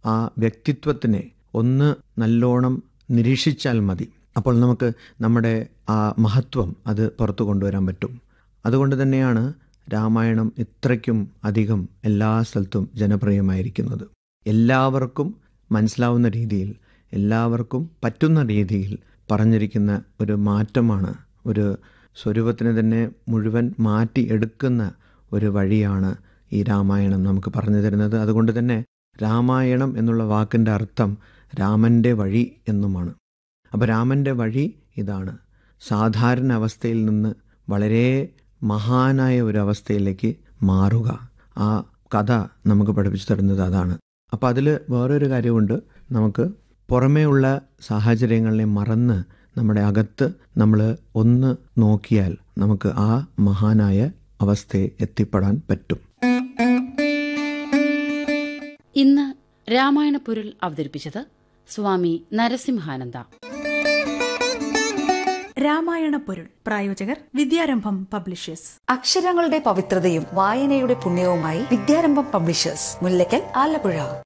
ആ വ്യക്തിത്വത്തിനെ ഒന്ന് നല്ലോണം നിരീക്ഷിച്ചാൽ മതി അപ്പോൾ നമുക്ക് നമ്മുടെ ആ മഹത്വം അത് പുറത്തു കൊണ്ടുവരാൻ പറ്റും അതുകൊണ്ട് തന്നെയാണ് രാമായണം ഇത്രയ്ക്കും അധികം എല്ലാ സ്ഥലത്തും ജനപ്രിയമായിരിക്കുന്നത് എല്ലാവർക്കും മനസ്സിലാവുന്ന രീതിയിൽ എല്ലാവർക്കും പറ്റുന്ന രീതിയിൽ പറഞ്ഞിരിക്കുന്ന ഒരു മാറ്റമാണ് ഒരു സ്വരൂപത്തിനെ തന്നെ മുഴുവൻ മാറ്റി എടുക്കുന്ന ഒരു വഴിയാണ് ഈ രാമായണം നമുക്ക് പറഞ്ഞു തരുന്നത് അതുകൊണ്ട് തന്നെ രാമായണം എന്നുള്ള വാക്കിൻ്റെ അർത്ഥം രാമൻ്റെ വഴി എന്നുമാണ് അപ്പോൾ രാമൻ്റെ വഴി ഇതാണ് സാധാരണ അവസ്ഥയിൽ നിന്ന് വളരെ മഹാനായ ഒരു അവസ്ഥയിലേക്ക് മാറുക ആ കഥ നമുക്ക് പഠിപ്പിച്ചു തരുന്നത് അതാണ് അപ്പോൾ അതിൽ വേറൊരു കാര്യമുണ്ട് നമുക്ക് പുറമേ ഉള്ള സാഹചര്യങ്ങളെ മറന്ന് നമ്മുടെ അകത്ത് നമ്മൾ ഒന്ന് നോക്കിയാൽ നമുക്ക് ആ മഹാനായ അവസ്ഥയെ എത്തിപ്പെടാൻ പറ്റും ഇന്ന് രാമായണ പൊരുൾ അവതരിപ്പിച്ചത് സ്വാമി നരസിംഹാനന്ദ രാമായണ പൊരുൾ പ്രായോജകർ വിദ്യാരംഭം പബ്ലിഷേഴ്സ് അക്ഷരങ്ങളുടെ പവിത്രതയും വായനയുടെ പുണ്യവുമായി വിദ്യാരംഭം പബ്ലിഷേഴ്സ് മുല്ലക്കൽ ആലപ്പുഴ